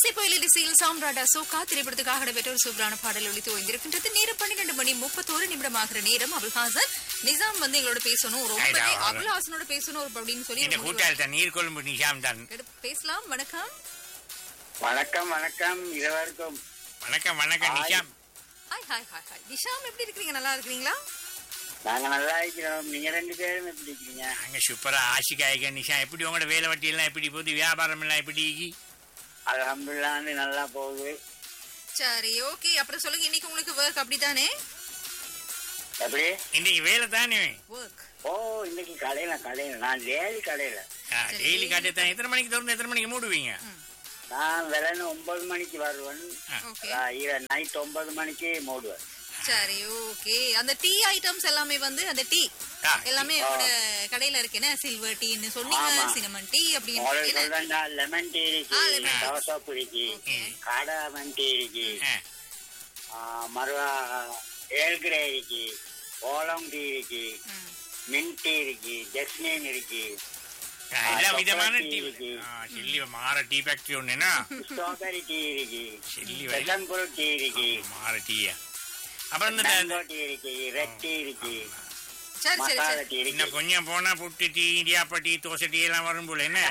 இசை புயலில் இசையில் சாம்ராட் அசோகா திரைப்படத்துக்காக நடைபெற்ற ஒரு சூப்பரான பாடல் ஒழித்து ஓய்ந்திருக்கின்றது நேரம் பன்னிரண்டு மணி முப்பத்தோரு நிமிடம் ஆகிற நேரம் அபுல்ஹாசன் நிசாம் வந்து எங்களோட பேசணும் ரொம்ப ஐயா, வா. அபுல்ஹாசனோட பேசணும் அப்படின்னு சொல்லி இந்த ஒரு முடிவு கூட்டாளி தான் நீர் கொழும்பு நிஷாம் தான் எடுத்து பேசலாம் வணக்கம் வணக்கம் வணக்கம் இருவருக்கும் வணக்கம் வணக்கம் hi. Nisham hi hi hi hi Nisham எப்படி இருக்கீங்க நல்லா இருக்கீங்களா நாங்க நல்லா இருக்கிறோம் நீங்க ரெண்டு பேரும் எப்படி இருக்கீங்க அங்க சூப்பரா ஆசிகாய்க நிஷா எப்படி உங்களோட வேலை வட்டி எல்லாம் எப்படி போகுது வியாபாரம் எல்லாம் எப்படி அல்ஹம்துலில்லாஹ்னு நல்லா போகுது சரி ஓகே அப்புறம் சொல்லுங்க இன்னைக்கு உங்களுக்கு ஒர்க் அப்படிதானே எப்படி இன்னைக்கு வேலை தானே ஒர்க் ஓ இன்னைக்கு கடையில கடையில நான் டெய்லி கடையில சரி. டெய்லி காட்டி தான் எத்தனை மணிக்கு திறந்து எத்தனை மணிக்கு மூடுவீங்க நான் விலைன்னு ஒன்பது மணிக்கு வருவேன் ஓகே நைட் ஒன்பது மணிக்கு மூடுவேன் சரி ஓகே அந்த டீ ஐட்டம்ஸ் எல்லாமே வந்து அந்த டீ ஆ, எல்லாமே உங்களோட கடையில இருக்கு என்ன சில்வர் டீன்னு சொன்னீங்க ஆமா. சினமன் டீ அப்படின்னு உங்களுக்கு என்ன? சொல்றேன்டா லெமன் டீ இருக்கு ஆ, lemon tea. தவசோப்பு இருக்கு ஓகே. காடாமன் டீ இருக்கு ஆ, ஆ, மறுவா ஏல்கிரே இருக்கு ஓலம் டீ இருக்கு ம். மின் டீ இருக்கு ஜஸ்மின் இருக்கு ஆ, எல்லா ஆ, விதமான chocolate டீ tea இருக்கு. செல்லி மாற டீ ஃபேக்டரி ஒண்ணுனா ஸ்ட்ராபெரி டீ இருக்கு செல்லி வயல் பெசம்புல் டீ இருக்கு மாற டீயா அப்புறம் இந்த மேங்கோ டீ இருக்கு ரெட் டீ இருக்கு சரி சரி மசாலா சரி டீ இருக்கு இன்னும் கொஞ்சம் போனா புட்டு டீ இடியாப்ப டீ தோசை டீ எல்லாம் வரும் போல என்ன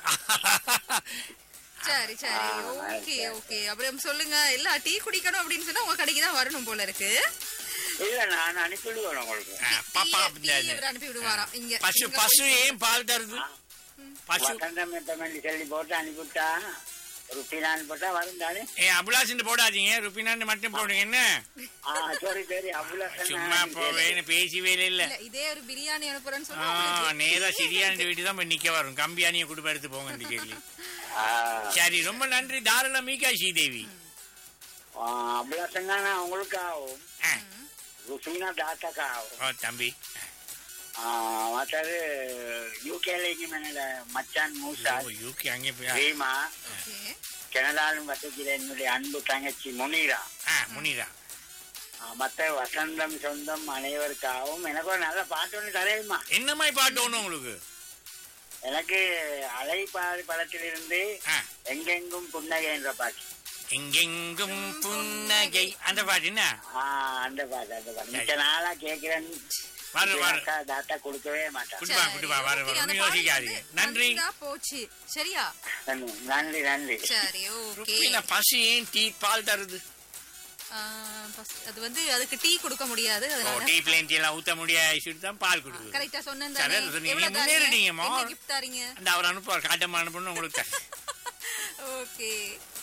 சரி சரி ஆ, ஓகே சரி. ஓகே அப்புறம் சொல்லுங்க எல்லா டீ குடிக்கணும் அப்படின்னு சொன்னா உங்க கடைக்கு தான் வரணும் போல இருக்கு இல்ல நான் அனுப்பிடுவேன் உங்களுக்கு ஆ, பாப்பா டீ- இந்த- டீ இவர் அனுப்பி விடுவாராம் இங்க பசு இங்க பசு ஏன் பால் தருது பசு வசந்தம் எப்பமெண்டி சொல்லி போட்டு அனுப்பிவிட்டா ருப்பீனா அனுப்பிட்டா வரும் தானே ஏ அபுலாசின்னு போடாதீங்க ருப்பினான்னு மட்டும் போடுங்க என்ன ஆ சரி சரி அவ்வளவு சும்மா போவேன்னு பேசவே இல்ல இல்ல இதே ஒரு பிரியாணி அனுப்புறேன்னு ஆ, சொன்னா உங்களுக்கு- நேரா சரியான வீட்டு தான் போய் நிக்க வரும் கம்பியானிய குடும்ப எடுத்து போங்கன்னு சொல்லி ஆ சரி ரொம்ப நன்றி தாராள மீகாஷி தேவி அவ்வளவு சங்கானா உங்களுக்கு ஆகும் ஆ, ருப்பீனா தாத்தாக்கா ஆகும் ஓ தம்பி ஆ, மற்றது யூகேலைக்கு மேல மச்சான் மூசா ஓ, யூகே அங்கே போய் ரீமா ஓகே. கனடாலும் வசதியில் என்னுடைய அன்பு தங்கச்சி முனீரா ஆ முனிதா ஆ, மத்த வசந்தம் சொந்தம் அனைவருக்காகவும் எனக்கு ஒரு நல்ல பாட்டு ஒன்று தரையுமா என்ன மாதிரி பாட்டு ஒண்ணு உங்களுக்கு எனக்கு அலைப்பாறு படத்திலிருந்து ஆ, எங்கெங்கும் புன்னகை என்ற பாட்டு எங்கெங்கும் புன்னகை அந்த பாட்டு என்ன ஆ அந்த பாட்டு அந்த பாட்டு மிச்ச நாளா கேட்கிறேன் வரும் வரும் அக்கா தாத்தா கொடுக்கவே மாட்டான் குடுப்பா குடுப்பா வர சரி, வர அந்த ஒன்றும் பாடல் யோசிக்காதீங்க வந்து நன்றி நன்றா போச்சு சரியா நன்றி நன்றி சரி ஓகே ருப்பினா பசு ஏன் டீ பால் தருது அது வந்து அதுக்கு டீ கொடுக்க முடியாது ஓ அதனால டீ பிளேன் டீ எல்லாம் ஊத்த முடியாது சொல்லிட்டு தான் பால் கொடுக்குது கரெக்டா சொன்னேன் சரி, தானே சொன்னீங்க. எவ்வளவு முன்னேறிட்டீங்க, தாரீங்க மா. என்ன gift தாரீங்க அந்த அவர் அனுப்புவார் காட்டமா அனுப்பணும் உங்களுக்கு தரேன். ஓகே